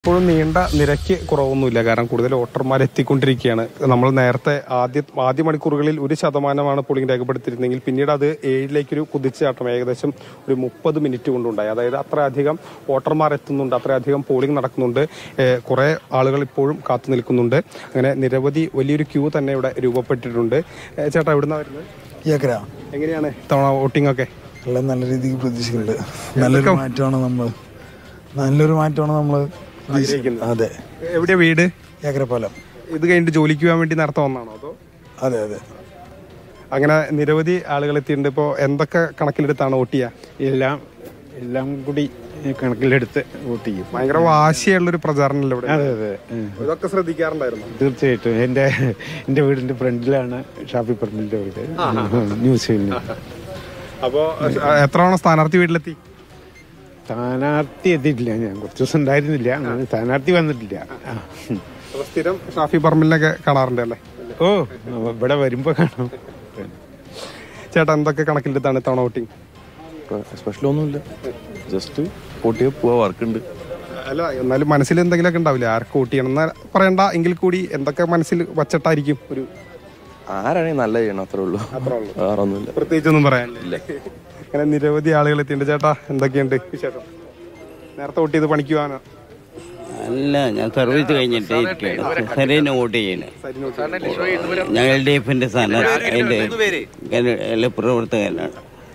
ഇപ്പോഴും നീണ്ട നിരക്ക് കുറവൊന്നുമില്ല കാരണം കൂടുതൽ വോട്ടർമാർ എത്തിക്കൊണ്ടിരിക്കുകയാണ് നമ്മൾ നേരത്തെ ആദ്യ ആദ്യ മണിക്കൂറുകളിൽ ഒരു ശതമാനമാണ് പോളിംഗ് രേഖപ്പെടുത്തിയിരുന്നെങ്കിൽ പിന്നീട് അത് ഏഴിലേക്കൊരു കുതിച്ചുചാട്ടം ഏകദേശം ഒരു മുപ്പത് മിനിറ്റ് കൊണ്ടുണ്ടായി അതായത് അത്രയധികം വോട്ടർമാർ എത്തുന്നുണ്ട് അത്രയധികം പോളിംഗ് നടക്കുന്നുണ്ട് ഏഹ് കുറെ ആളുകൾ ഇപ്പോഴും കാത്തു നിൽക്കുന്നുണ്ട് അങ്ങനെ നിരവധി വലിയൊരു ക്യൂ തന്നെ ഇവിടെ രൂപപ്പെട്ടിട്ടുണ്ട് ഏഹ് ചേട്ടാ എവിടുന്ന വരുന്നത് ഏക്കര എങ്ങനെയാണ് ഇത്തവണ വോട്ടിംഗ് ഒക്കെ എല്ലാം നല്ല രീതിക്ക് പ്രതീക്ഷിക്കുന്നുണ്ട് നല്ലൊരു മാറ്റമാണ് നമ്മൾ നല്ലൊരു മാറ്റമാണ് നമ്മൾ അതെ എവിടെയാ വീട് ഏക്കരപ്പാലം ഇത് കഴിഞ്ഞിട്ട് ജോലിക്ക് പോകാൻ വേണ്ടി നേരത്തെ വന്നാണോ അതോ അതെ അതെ അങ്ങനെ നിരവധി ആളുകൾ എത്തിയിട്ടുണ്ട് ഇപ്പോൾ എന്തൊക്കെ കണക്കിലെടുത്താണ് വോട്ട് ചെയ്യുക എല്ലാം എല്ലാം കൂടി കണക്കിലെടുത്ത് വോട്ട് ചെയ്യും ഭയങ്കര വാശിയുള്ളൊരു പ്രചാരണമല്ലേ ഇവിടെ അതെ അതെ ഉം. ഇതൊക്കെ ശ്രദ്ധിക്കാറുണ്ടായിരുന്നു തീർച്ചയായിട്ടും എൻ്റെ എൻ്റെ വീടിൻ്റെ ഫ്രണ്ടിലാണ് ഷാഫി പറമ്പിൻ്റെ വീട് ന്യൂസിലിന് അപ്പോൾ എത്ര തവണ സ്ഥാനാർത്ഥി വീട്ടിലെത്തി സ്ഥാനാർത്ഥി എത്തിയിട്ടില്ല ഞാൻ കുറച്ച് ദിവസം ഉണ്ടായിരുന്നില്ല അങ്ങനെ സ്ഥാനാർത്ഥി വന്നിട്ടില്ല ആ. അപ്പോൾ സ്ഥിരം ഷാഫി പറമ്പിലിനൊക്കെ കാണാറുണ്ട് അല്ലേ ഓ ഇവിടെ വരുമ്പോൾ കാണാം ചേട്ടാ എന്തൊക്കെ കണക്കിലെടുത്താണ് ഇത്തവണ വോട്ടിംഗ് സ്പെഷ്യൽ ഒന്നുമില്ല ജസ്റ്റ് കൂട്ടിയ പോവാ വർക്കുണ്ട് അല്ല എന്നാലും മനസ്സിൽ എന്തെങ്കിലുമൊക്കെ ഉണ്ടാവില്ല ആർക്ക് വോട്ട് ചെയ്യണം എന്ന് പറയണ്ട എങ്കിൽ കൂടി എന്തൊക്കെ മനസ്സിൽ വച്ചിട്ടായിരിക്കും ഒരു ആരാണെങ്കിൽ നല്ല ചെയ്യണം അത്രേ ഉള്ളൂ അത്രേ ഉള്ളൂ വേറെ ഒന്നുമില്ല പ്രത്യേകിച്ചൊന്നും പറയാനില്ല അങ്ങനെ നിരവധി ആളുകൾ എത്തിയിട്ടുണ്ട് ചേട്ടാ എന്തൊക്കെയുണ്ട് വിശേഷം നേരത്തെ വോട്ട് ചെയ്ത് പണിക്ക് പോകാനോ അല്ല ഞാൻ സർവീസ് കഴിഞ്ഞിട്ട് ഇരിക്കുകയാണ് സരീനെ വോട്ട് ചെയ്യണേ ഞാൻ എൽ ഡി എഫിന്റെ സ്ഥാനാർത്ഥി എന്റെ പ്രവർത്തകനാണ്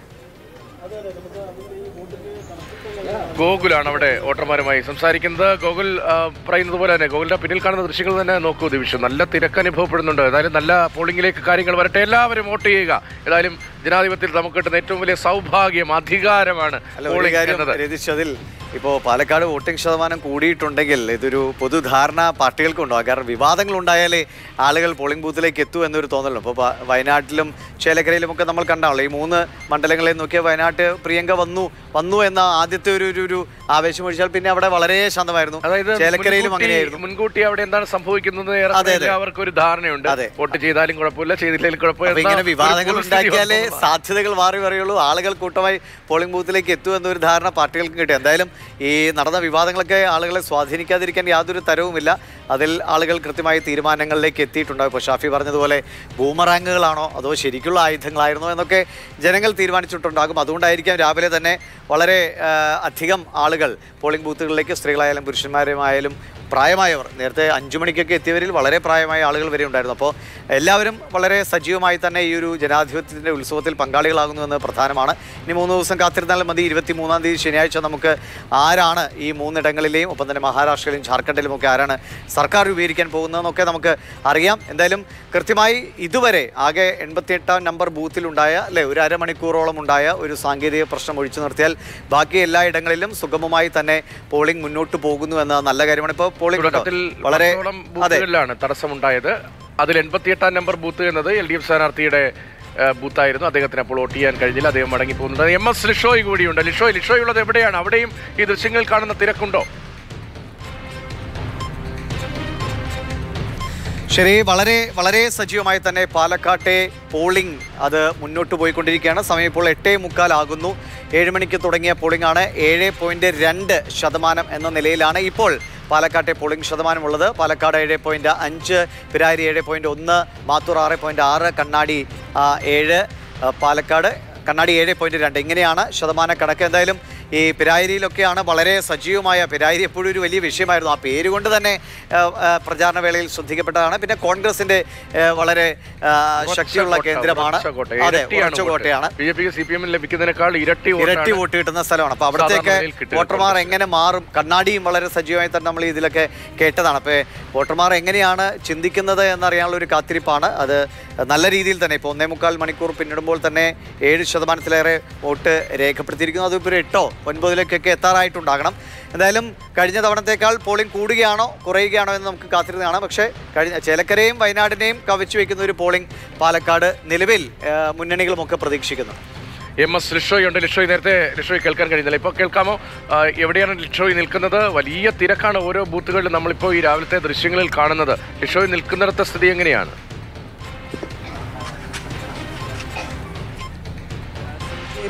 ഗോകുലാണ് അവിടെ വോട്ടർമാരുമായി സംസാരിക്കുന്നത് ഗോകുൽ ആ, പറയുന്നത് പോലെ തന്നെ ഗോകുലിന്റെ പിന്നിൽ കാണുന്ന ദൃശ്യങ്ങൾ തന്നെ നോക്കൂ ദിവിഷു നല്ല തിരക്ക് അനുഭവപ്പെടുന്നുണ്ട് ഏതായാലും നല്ല പോളിംഗിലേക്ക് കാര്യങ്ങൾ വരട്ടെ എല്ലാവരും വോട്ട് ചെയ്യുക ഏതായാലും ജനാധിപത്യത്തിൽ നമുക്ക് കിട്ടുന്ന ഏറ്റവും വലിയ സൗഭാഗ്യം അധികാരമാണ് അല്ല ഒരു പോളിംഗ് കാര്യം എന്നത് രതീഷ് അതിൽ ഇപ്പോൾ പാലക്കാട് വോട്ടിംഗ് ശതമാനം കൂടിയിട്ടുണ്ടെങ്കിൽ ഇതൊരു പൊതുധാരണ പാർട്ടികൾക്കുണ്ടോ കാരണം വിവാദങ്ങൾ ഉണ്ടായാലേ ആളുകൾ പോളിംഗ് ബൂത്തിലേക്ക് എത്തൂ എന്നൊരു തോന്നലുണ്ട് അപ്പോൾ പ- വയനാട്ടിലും ചേലക്കരയിലും ഒക്കെ നമ്മൾ കണ്ടാണല്ലോ ഈ മൂന്ന് മണ്ഡലങ്ങളെ നോക്കിയാൽ വയനാട്ട് പ്രിയങ്ക വന്നു വന്നു എന്ന ആദ്യത്തെ ഒരു ഒരു- ഒരു ആവേശം ഒഴിച്ചാൽ പിന്നെ അവിടെ വളരെ ശാന്തമായിരുന്നു അതായത് ചേലക്കരയിലും മുൻകൂട്ടി- അങ്ങനെയായിരുന്നു മുൻകൂട്ടി അവിടെ എന്താണ് സംഭവിക്കുന്നത് അതെ, ഏറെക്കുറെ അതെ. അവർക്ക് ഒരു ധാരണയുണ്ട് അതെ. വോട്ട് ചെയ്താലും കുഴപ്പമില്ല ചെയ്തില്ലെങ്കിലും കുഴപ്പമില്ല അപ്പൊ ഇങ്ങനെ എന്ന ഒരു വിവാദങ്ങൾ പൊതുസ്ഥിതി ഉണ്ടാക്കിയാലേ വന്നു. സാധ്യതകൾ മാറി പറയുള്ളൂ ആളുകൾ കൂട്ടമായി പോളിംഗ് ബൂത്തിലേക്ക് എത്തൂ എന്നൊരു ധാരണ പാർട്ടികൾക്ക് കിട്ടി എന്തായാലും ഈ നടന്ന വിവാദങ്ങളൊക്കെ ആളുകളെ സ്വാധീനിക്കാതിരിക്കാൻ യാതൊരു തരവുമില്ല അതിൽ ആളുകൾ കൃത്യമായ തീരുമാനങ്ങളിലേക്ക് എത്തിയിട്ടുണ്ടാകും ഇപ്പോൾ ഷാഫി പറഞ്ഞതുപോലെ ബൂമറാങ്ങുകളാണോ അതോ ശരിക്കുള്ള ആയുധങ്ങളായിരുന്നോ എന്നൊക്കെ ജനങ്ങൾ തീരുമാനിച്ചിട്ടുണ്ടാകും അതുകൊണ്ടായിരിക്കാം രാവിലെ തന്നെ വളരെ ആ, അധികം ആളുകൾ പോളിംഗ് ബൂത്തുകളിലേക്ക് സ്ത്രീകളായാലും പുരുഷന്മാരുമായാലും പ്രായമായവർ നേരത്തെ അഞ്ചു മണിക്കൊക്കെ എത്തിയവരിൽ വളരെ പ്രായമായ ആളുകൾ വരെ ഉണ്ടായിരുന്നു അപ്പോൾ എല്ലാവരും വളരെ സജീവമായി തന്നെ ഈ ഒരു ജനാധിപത്യത്തിൻ്റെ ഉത്സവത്തിൽ പങ്കാളികളാകുന്നു എന്ന് പ്രധാനമാണ് ഇനി മൂന്ന് ദിവസം കാത്തിരുന്നാൽ മതി ഇരുപത്തി മൂന്നാം തീയതി ശനിയാഴ്ച നമുക്ക് ആരാണ് ഈ മൂന്നിടങ്ങളിലെയും ഒപ്പം തന്നെ മഹാരാഷ്ട്രയിലും ജാർഖണ്ഡിലും ഒക്കെ ആരാണ് സർക്കാർ രൂപീകരിക്കാൻ പോകുന്നതെന്നൊക്കെ നമുക്ക് അറിയാം എന്തായാലും കൃത്യമായി ഇതുവരെ ആകെ എൺപത്തിയെട്ടാം നമ്പർ ബൂത്തിലുണ്ടായ അല്ലെ ഒരു അരമണിക്കൂറോളം ഉണ്ടായ ഒരു സാങ്കേതിക പ്രശ്നം ഒഴിച്ചു നിർത്തിയാൽ ബാക്കി എല്ലാ ഇടങ്ങളിലും സുഗമമായി തന്നെ പോളിംഗ് മുന്നോട്ട് പോകുന്നു എന്ന നല്ല കാര്യമാണ് ഇപ്പോൾ പോളിംഗ് ഉണ്ടോ? തുടക്കത്തിൽ വളരെ പത്തോളം അതെ ബൂത്തുകളിലാണ് തടസ്സമുണ്ടായത് അതിൽ എൺപത്തിയെട്ടാം നമ്പർ ബൂത്ത് എന്നത് എൽ ഡി എഫ് സ്ഥാനാർത്ഥിയുടെ ഏഹ്, ബൂത്തായിരുന്നു അദ്ദേഹത്തിന് അപ്പോൾ വോട്ട് ചെയ്യാൻ കഴിഞ്ഞില്ല അദ്ദേഹം മടങ്ങി പോകുന്നുണ്ട് എം എസ് ലിഷോയ് കൂടിയുണ്ട് ലിഷോയ് ലിഷോയ് ഉള്ളത് എവിടെയാണ് അവിടെയും ഈ ദൃശ്യങ്ങൾ കാണുന്ന തിരക്കുണ്ടോ ശരി വളരെ വളരെ സജീവമായി തന്നെ പാലക്കാട്ടെ പോളിംഗ് അത് മുന്നോട്ട് പോയിക്കൊണ്ടിരിക്കുകയാണ് സമയം ഇപ്പോൾ എട്ടേ മുക്കാലാകുന്നു ഏഴ് മണിക്ക് തുടങ്ങിയ പോളിംഗ് ആണ് ഏഴ് പോയിന്റ് രണ്ട് ശതമാനം എന്ന നിലയിലാണ് ഇപ്പോൾ പാലക്കാട്ടെ പോളിംഗ് ശതമാനമുള്ളത് പാലക്കാട് ഏഴ് പോയിന്റ് അഞ്ച് പിരാരി ഏഴ് പോയിന്റ് ഒന്ന് മാത്തൂർ ആറ് പോയിന്റ് ആറ് കണ്ണാടി ആ, ഏഴ് ആ, പാലക്കാട് കണ്ണാടി ഏഴ് പോയിന്റ് രണ്ട് ഇങ്ങനെയാണ് ശതമാന കണക്ക് എന്തായാലും ഈ പിരായിരിയിലൊക്കെയാണ് വളരെ സജീവമായ പിരായിരി എപ്പോഴും ഒരു വലിയ വിഷയമായിരുന്നു ആ പേര് കൊണ്ട് തന്നെ ആ, ആ, പ്രചാരണ വേളയിൽ ശ്രദ്ധിക്കപ്പെട്ടതാണ് പിന്നെ കോൺഗ്രസിന്റെ ആ, വളരെ ആ, ശക്തിയുള്ള കേന്ദ്രമാണ് അതെ ഉറച്ച കോട്ടയാണ് ബി ജെ പിക്ക് സി പി എമ്മിൽ ലഭിക്കുന്നതിനേക്കാൾ ഇരട്ടി ഇരട്ടി വോട്ടാണ് വോട്ട് കിട്ടുന്ന സ്ഥലമാണ് അപ്പൊ അവിടത്തേക്ക് സാധാരണ നിലയിൽ കിട്ടുക വോട്ടർമാർ കോൺഗ്രസിന്. എങ്ങനെ മാറും കണ്ണാടിയും വളരെ സജീവമായി തന്നെ നമ്മൾ ഇതിലൊക്കെ കേട്ടതാണ് അപ്പോൾ വോട്ടർമാർ എങ്ങനെയാണ് ചിന്തിക്കുന്നത് എന്നറിയാനുള്ള ഒരു കാത്തിരിപ്പാണ് അത് നല്ല രീതിയിൽ തന്നെ ഇപ്പോൾ ഒന്നേ മുക്കാൽ മണിക്കൂർ പിന്നിടുമ്പോൾ തന്നെ ഏഴ് ശതമാനത്തിലേറെ വോട്ട് രേഖപ്പെടുത്തിയിരിക്കുന്നു അതിപ്പോൾ ഒരു എട്ടോ ഒൻപതിലേക്കൊക്കെ എത്താറായിട്ടുണ്ടാകണം എന്തായാലും കഴിഞ്ഞ തവണത്തേക്കാൾ പോളിംഗ് കൂടുകയാണോ കുറയുകയാണോ എന്ന് നമുക്ക് കാത്തിരുന്നതാണ് പക്ഷേ കഴിഞ്ഞ ചേലക്കരയും വയനാടിനെയും കവച്ചു വയ്ക്കുന്ന ഒരു പോളിംഗ് പാലക്കാട് നിലവിൽ ആ, മുന്നണികളുമൊക്കെ പ്രതീക്ഷിക്കുന്നു എം എസ് ലിഷോയ് ഉണ്ട് ലിഷോയ് നേരത്തെ ലിഷോയ് കേൾക്കാൻ കഴിയുന്നില്ല ഇപ്പോൾ കേൾക്കാമോ ആ, എവിടെയാണ് ലിഷോയ് നിൽക്കുന്നത് വലിയ തിരക്കാണ് ഓരോ ബൂത്തുകളിലും നമ്മളിപ്പോൾ ഈ രാവിലത്തെ ദൃശ്യങ്ങളിൽ കാണുന്നത് ലിഷോയ് നിൽക്കുന്നിടത്തെ സ്ഥിതി എങ്ങനെയാണ്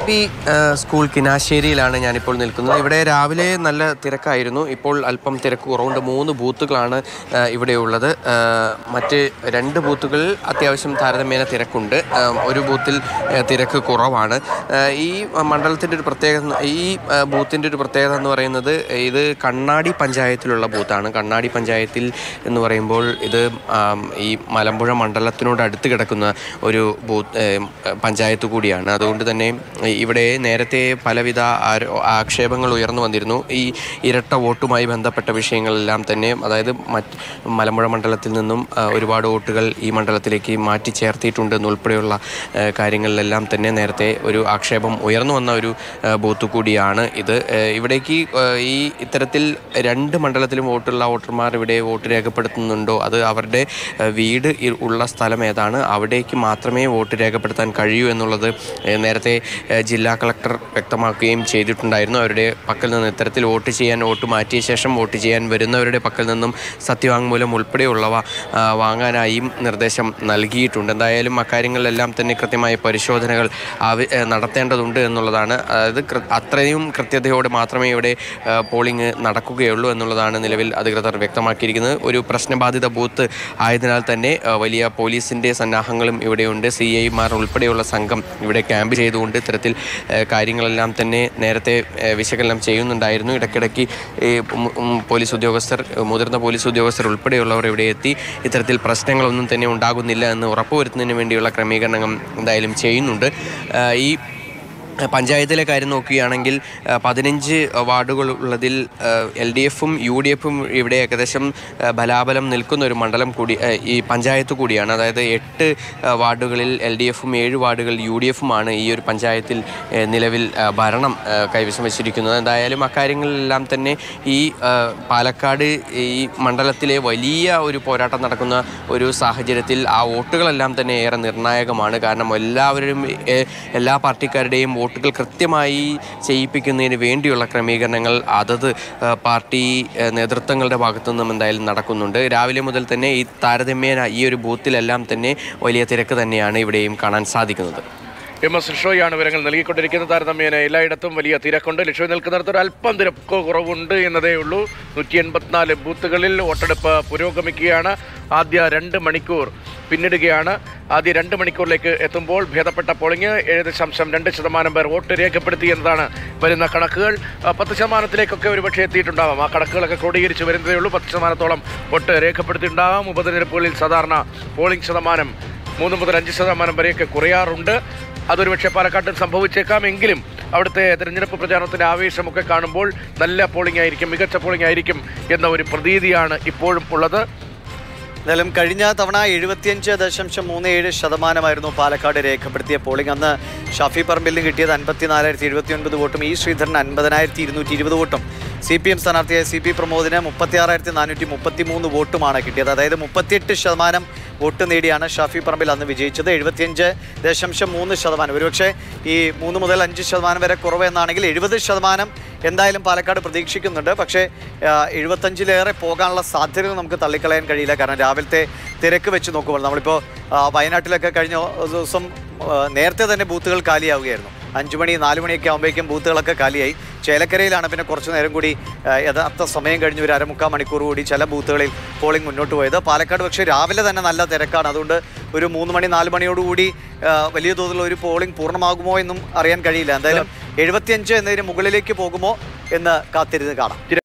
പി സ്കൂൾ കിനാശ്ശേരിയിലാണ് ഞാനിപ്പോൾ നിൽക്കുന്നത് ഇവിടെ രാവിലെ നല്ല തിരക്കായിരുന്നു ഇപ്പോൾ അല്പം തിരക്ക് കുറവുണ്ട് മൂന്ന് ബൂത്തുകളാണ് ആ, ഇവിടെയുള്ളത് ആ, മറ്റ് രണ്ട് ബൂത്തുകളിൽ അത്യാവശ്യം താരതമ്യേന തിരക്കുണ്ട് ആ, ഒരു ബൂത്തിൽ ആ, തിരക്ക് കുറവാണ് ആ, ഈ മണ്ഡലത്തിൻ്റെ ഒരു പ്രത്യേകത ഈ ആ, ബൂത്തിൻ്റെ ഒരു പ്രത്യേകത എന്ന് പറയുന്നത് ഇത് കണ്ണാടി പഞ്ചായത്തിലുള്ള ബൂത്താണ് കണ്ണാടി പഞ്ചായത്തിൽ എന്ന് പറയുമ്പോൾ ഇത് ആം, ഈ മലമ്പുഴ മണ്ഡലത്തിനോട് അടുത്ത് കിടക്കുന്ന ഒരു ബൂത്ത് ഏം, പഞ്ചായത്ത് കൂടിയാണ് അതുകൊണ്ട് തന്നെ ഇവിടെ നേരത്തെ പലവിധ ആരോ- ആക്ഷേപങ്ങൾ ഉയർന്നു വന്നിരുന്നു ഈ ഇരട്ട വോട്ടുമായി ബന്ധപ്പെട്ട വിഷയങ്ങളെല്ലാം തന്നെ അതായത് മറ്റ് മലമ്പുഴ മണ്ഡലത്തിൽ നിന്നും ആ, ഒരുപാട് വോട്ടുകൾ ഈ മണ്ഡലത്തിലേക്ക് മാറ്റി ചേർത്തിയിട്ടുണ്ട് എന്നുൾപ്പെടെയുള്ള ആ, കാര്യങ്ങളിലെല്ലാം തന്നെ നേരത്തെ ഒരു ആക്ഷേപം ഉയർന്നു വന്ന ഒരു ആ, ബൂത്ത് കൂടിയാണ് ഇത് ആ, ഇവിടേക്ക് ആ, ഈ ഇത്തരത്തിൽ രണ്ട് മണ്ഡലത്തിലും വോട്ടുള്ള വോട്ടർമാർ ഇവിടെ വോട്ട് രേഖപ്പെടുത്തുന്നുണ്ടോ അത് അവരുടെ ആ, വീട് ഇ- ഉള്ള സ്ഥലം ഏതാണ് അവിടേക്ക് മാത്രമേ വോട്ട് രേഖപ്പെടുത്താൻ കഴിയൂ എന്നുള്ളത് ആ, നേരത്തെ ആ, ജില്ലാ കളക്ടർ വ്യക്തമാക്കുകയും ചെയ്തിട്ടുണ്ടായിരുന്നു അവരുടെ പക്കൽ നിന്ന് ഇത്തരത്തിൽ വോട്ട് ചെയ്യാൻ വോട്ട് മാറ്റിയ ശേഷം വോട്ട് ചെയ്യാൻ വരുന്നവരുടെ പക്കൽ നിന്നും സത്യവാങ്മൂലം ഉൾപ്പെടെയുള്ളവ ആ, വാങ്ങാനായും നിർദ്ദേശം നൽകിയിട്ടുണ്ട് എന്തായാലും അക്കാര്യങ്ങളിലെല്ലാം തന്നെ കൃത്യമായ പരിശോധനകൾ ആവ- ഏ, നടത്തേണ്ടതുണ്ട് എന്നുള്ളതാണ് അതായത് കൃ- അത്രയും കൃത്യതയോടെ മാത്രമേ ഇവിടെ ആ, പോളിംഗ് നടക്കുകയുള്ളൂ എന്നുള്ളതാണ് നിലവിൽ അധികൃതർ വ്യക്തമാക്കിയിരിക്കുന്നത് ഒരു പ്രശ്നബാധിത ബൂത്ത് ആയതിനാൽ തന്നെ ആ, വലിയ പോലീസിൻ്റെ സന്നാഹങ്ങളും ഇവിടെയുണ്ട് സി ഐമാർ ഉൾപ്പെടെയുള്ള സംഘം ഇവിടെ ക്യാമ്പ് ചെയ്തുകൊണ്ട് ഇത്തരത്തിൽ ആ, കാര്യങ്ങളെല്ലാം തന്നെ നേരത്തെ ആ, വിശകലനം ചെയ്യുന്നുണ്ടായിരുന്നു ഇടയ്ക്കിടയ്ക്ക് ഈ ഉം, ഉം, പോലീസ് ഉദ്യോഗസ്ഥർ മുതിർന്ന പോലീസ് ഉദ്യോഗസ്ഥർ ഉൾപ്പെടെയുള്ളവർ ഇവിടെ എത്തി ഇത്തരത്തിൽ പ്രശ്നങ്ങളൊന്നും തന്നെ ഉണ്ടാകുന്നില്ല എന്ന് ഉറപ്പുവരുത്തുന്നതിന് വേണ്ടിയുള്ള ക്രമീകരണങ്ങൾ എന്തായാലും ചെയ്യുന്നുണ്ട് ആ, ഈ പഞ്ചായത്തിലെ കാര്യം നോക്കുകയാണെങ്കിൽ ആ, പതിനഞ്ച് വാർഡുകൾ ഉള്ളതിൽ എൽ ഡി എഫും യു ഡി എഫും ഇവിടെ ഏകദേശം ആ, ബലാബലം നിൽക്കുന്ന ഒരു മണ്ഡലം കൂടി ആ, ഈ പഞ്ചായത്ത് കൂടിയാണ് അതായത് എട്ട് ആ, വാർഡുകളിൽ എൽ ഡി എഫും ഏഴ് വാർഡുകൾ യു ഡി എഫുമാണ് ഈ ഒരു പഞ്ചായത്തിൽ ആ, നിലവിൽ ആ, ഭരണം ആ, കൈവശം വെച്ചിരിക്കുന്നത് എന്തായാലും അക്കാര്യങ്ങളിലെല്ലാം തന്നെ ഈ ആ, പാലക്കാട് ഈ മണ്ഡലത്തിലെ വലിയ ഒരു പോരാട്ടം നടക്കുന്ന ഒരു സാഹചര്യത്തിൽ ആ വോട്ടുകളെല്ലാം തന്നെ ഏറെ നിർണായകമാണ് കാരണം എല്ലാവരും ഏ, എല്ലാ പാർട്ടിക്കാരുടെയും വോട്ടുകൾ കൃത്യമായി ചെയ്യിപ്പിക്കുന്നതിന് വേണ്ടിയുള്ള ക്രമീകരണങ്ങൾ അതത് ആ, പാർട്ടി ആ, നേതൃത്വങ്ങളുടെ ഭാഗത്തു നിന്നും എന്തായാലും നടക്കുന്നുണ്ട് രാവിലെ മുതൽ തന്നെ ഈ താരതമ്യേന ഈ ഒരു ബൂത്തിലെല്ലാം തന്നെ വലിയ തിരക്ക് തന്നെയാണ് ഇവിടെയും കാണാൻ സാധിക്കുന്നത് എം എസ് ലിഷോയാണ് വിവരങ്ങൾ നൽകിക്കൊണ്ടിരിക്കുന്നത് താരതമ്യേന എല്ലായിടത്തും വലിയ തിരക്കുണ്ട് ലിഷോ നിൽക്കുന്നിടത്ത് ഒരു അല്പം തിരക്ക് കുറവുണ്ട് എന്നതേ ഉള്ളൂ നൂറ്റി എൺപത്തിനാല് ബൂത്തുകളിൽ വോട്ടെടുപ്പ് പുരോഗമിക്കുകയാണ് ആദ്യ രണ്ട് മണിക്കൂർ പിന്നിടുകയാണ് ആദ്യ രണ്ട് മണിക്കൂറിലേക്ക് എത്തുമ്പോൾ ഭേദപ്പെട്ട പോളിംഗ് ഏഴ് ദശാംശം രണ്ട് ശതമാനം പേർ വോട്ട് രേഖപ്പെടുത്തി എന്നതാണ് വരുന്ന കണക്കുകൾ ആ, പത്ത് ശതമാനത്തിലേക്കൊക്കെ ഒരുപക്ഷെ എത്തിയിട്ടുണ്ടാവാം ആ കണക്കുകളൊക്കെ ക്രോഡീകരിച്ച് വരുന്നതേ ഉള്ളൂ പത്ത് ശതമാനത്തോളം വോട്ട് രേഖപ്പെടുത്തിയിട്ടുണ്ടാകാം ഉപതെരഞ്ഞെടുപ്പുകളിൽ സാധാരണ പോളിംഗ് ശതമാനം മൂന്ന് മുതൽ അഞ്ച് ശതമാനം വരെയൊക്കെ കുറയാറുണ്ട് അതൊരു പക്ഷേ പാലക്കാട്ടിൽ സംഭവിച്ചേക്കാം എങ്കിലും അവിടുത്തെ തെരഞ്ഞെടുപ്പ് പ്രചാരണത്തിന്റെ ആവേശമൊക്കെ കാണുമ്പോൾ നല്ല പോളിംഗ് ആയിരിക്കും മികച്ച പോളിംഗ് ആയിരിക്കും എന്ന ഒരു പ്രതീതിയാണ് ഇപ്പോഴും ഉള്ളത് എന്തായാലും കഴിഞ്ഞ തവണ എഴുപത്തിയഞ്ച് ദശാംശം മൂന്ന് ഏഴ് ശതമാനമായിരുന്നു പാലക്കാട് രേഖപ്പെടുത്തിയ പോളിംഗ് അന്ന് ഷാഫി പറമ്പിലിന് കിട്ടിയത് അൻപത്തിനാലായിരത്തി എഴുപത്തി ഒൻപത് വോട്ടും ഇ ശ്രീധരൻ അൻപതിനായിരത്തി ഇരുന്നൂറ്റി ഇരുപത് വോട്ടും സി പി എം സ്ഥാനാർത്ഥിയായ സി പി പ്രമോദിന് മുപ്പത്തി ആറായിരത്തി നാനൂറ്റി മുപ്പത്തി മൂന്ന് വോട്ടുമാണ് കിട്ടിയത് അതായത് മുപ്പത്തിയെട്ട് ശതമാനം വോട്ട് നേടിയാണ് ഷാഫി പറമ്പിൽ അന്ന് വിജയിച്ചത് എഴുപത്തിയഞ്ച് ദശാംശം മൂന്ന് ശതമാനം ഒരുപക്ഷെ ഈ മൂന്ന് മുതൽ അഞ്ച് ശതമാനം വരെ കുറവ് എന്നാണെങ്കിൽ എഴുപത് ശതമാനം എന്തായാലും പാലക്കാട് പ്രതീക്ഷിക്കുന്നുണ്ട് പക്ഷേ ആ, എഴുപത്തഞ്ചിലേറെ പോകാനുള്ള സാധ്യതകൾ നമുക്ക് തള്ളിക്കളയാൻ കഴിയില്ല കാരണം രാവിലത്തെ തിരക്ക് വെച്ച് നോക്കുമ്പോൾ നമ്മളിപ്പോൾ ആ, വയനാട്ടിലൊക്കെ കഴിഞ്ഞ ദിവസം ആ, നേരത്തെ തന്നെ ബൂത്തുകൾ കാലിയാവുകയായിരുന്നു അഞ്ചു മണി നാല് മണിയൊക്കെ ആകുമ്പോഴേക്കും ബൂത്തുകളൊക്കെ കാലിയായി ചേലക്കരയിലാണ് പിന്നെ കുറച്ച് നേരം കൂടി ആ, യഥാർത്ഥ സമയം കഴിഞ്ഞ് ഒരു അരമുക്കാൽ മണിക്കൂർ കൂടി ചില ബൂത്തുകളിൽ പോളിംഗ് മുന്നോട്ട് പോയത് പാലക്കാട് പക്ഷേ രാവിലെ തന്നെ നല്ല തിരക്കാണ് അതുകൊണ്ട് ഒരു മൂന്ന് മണി നാല് മണിയോടുകൂടി ആ, വലിയ തോതിലുള്ള ഒരു പോളിംഗ് പൂർണ്ണമാകുമോ എന്നും അറിയാൻ കഴിയില്ല എന്തായാലും എഴുപത്തിയഞ്ച് എന്നതിന് മുകളിലേക്ക് പോകുമോ എന്ന് കാത്തിരുന്ന് കാണാം